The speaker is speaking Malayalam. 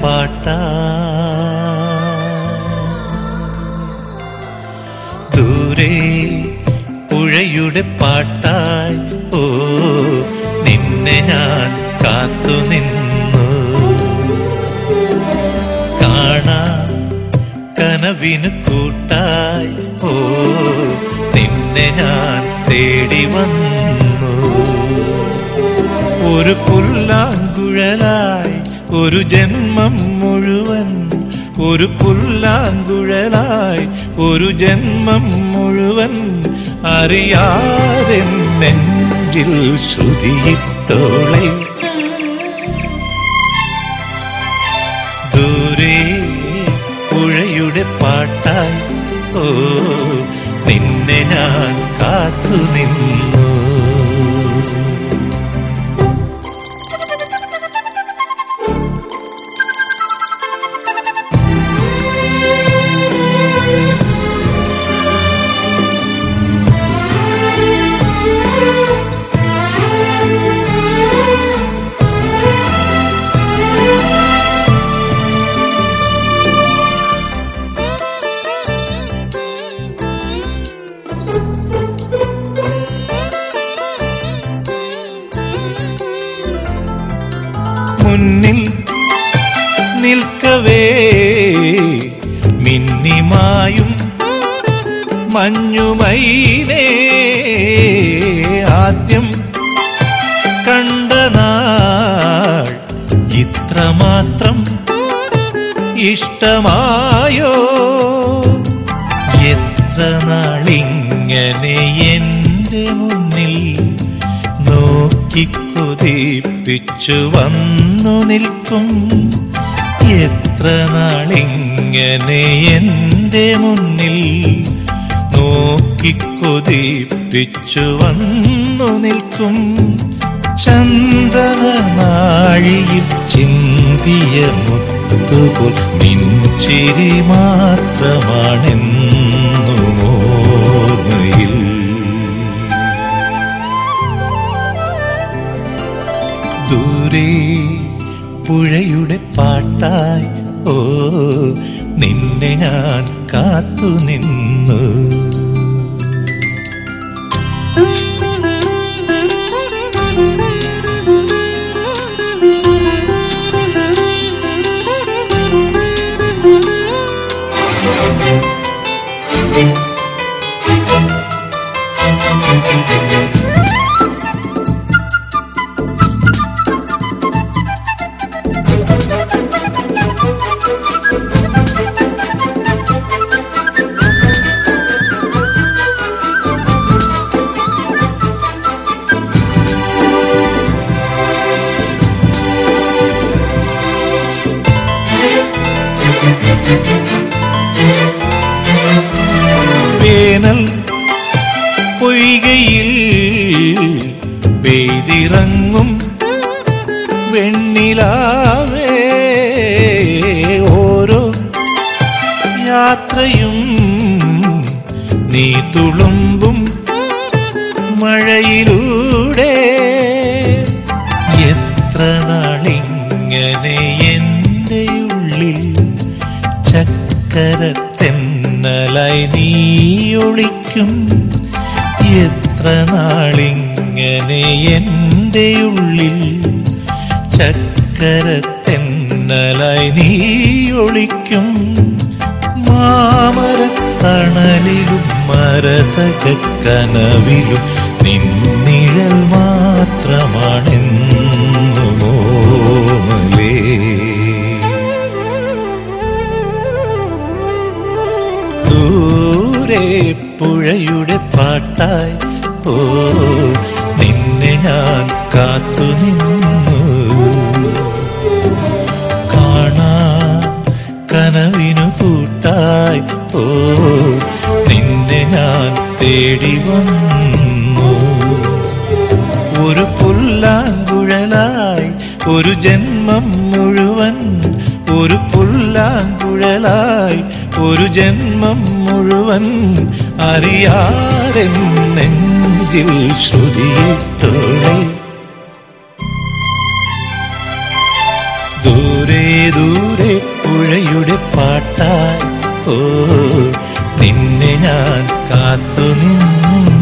പാട്ടാ ദൂരെ പുഴയുടെ പാട്ടായി ഓ നിന്നെ ഞാൻ കാത്തു നിന്നു കാണാ കനവിന് കൂട്ടായി ഓ നിന്നെ ഞാൻ തേടി വന്നു ഒരു പുല്ലാങ്കുഴലായി ഒരു ജന്മം മുഴുവൻ ഒരു പുല്ലാങ്കുഴലായി ഒരു ജന്മം മുഴുവൻ അറിയാതെ നെഞ്ചിൽ ശ്രുതിയിട്ടോളെ ദൂരെ പുഴയുടെ പാട്ടായി ഓ നിന്നെ ഞാൻ കാത്തു നിന്നു മുന്നിൽ നിൽക്കവേ മിന്നിമായും മഞ്ഞുമൈനേ ആദ്യം കണ്ട നാൾ ഇത്രമാത്രം ഇഷ്ടമായോ എത്ര നാളിങ്ങനെ എൻ്റെ മുന്നിൽ നോക്കിക്കൊതിപ്പിച്ചു വന്നു നിൽക്കും എത്ര നാളിങ്ങനെ എൻ്റെ മുന്നിൽ നോക്കിക്കൊതിപ്പിച്ചു വന്നു നിൽക്കും ചന്ദന നാഴിയിൽ ചിന്തിയ മുത്തുപോൽ നിൻചിരി മാത്രമാണെന്നും ഓർമ്മയിൽ ദൂരെ പുഴയുടെ പാട്ടായി ഓ നിന്നെ ഞാൻ കാത്തു നിന്നു വേനൽ പൊയ്കയിൽ പെയ്തിറങ്ങും വെണ്ണിലാവേ ഓരോ യാത്രയും നീ തുളുമ്പും മഴയിലൂടെ എത്ര നാളിങ്ങനെ എൻ്റെ ഉള്ളിൽ ചക്കരത്തെന്നലായി നീ ഒളിക്കും എത്ര നാളിങ്ങനെ എൻ്റെ ഉള്ളിൽ ചക്കരത്തെന്നലായി നീ ഒളിക്കും മാമരത്തണലിലും മരതക കനവിലും നിന്നിഴൽ മാത്രമാണെന്നും ഓമലേ ദൂരെ പുഴയുടെ പാട്ടായി ഓ നിന്നെ ഞാൻ കാത്തു നിന്നു കാണാ കനവിനു കൂട്ടായി ഓ നിന്നെ ഞാൻ തേടി വന്നു ഒരു പുല്ലാങ്കുഴലായി ഒരു ജന്മം മുഴുവൻ ഒരു പുല്ലാങ്കുഴലായി ഒരു ജന്മം മുഴുവൻ അറിയാതെ നെഞ്ചിൽ ശ്രുതിയിട്ടോളെ ദൂരെ ദൂരെ പാട്ടായി ഓ നിന്നെ ഞാൻ കാത്തു നിന്നു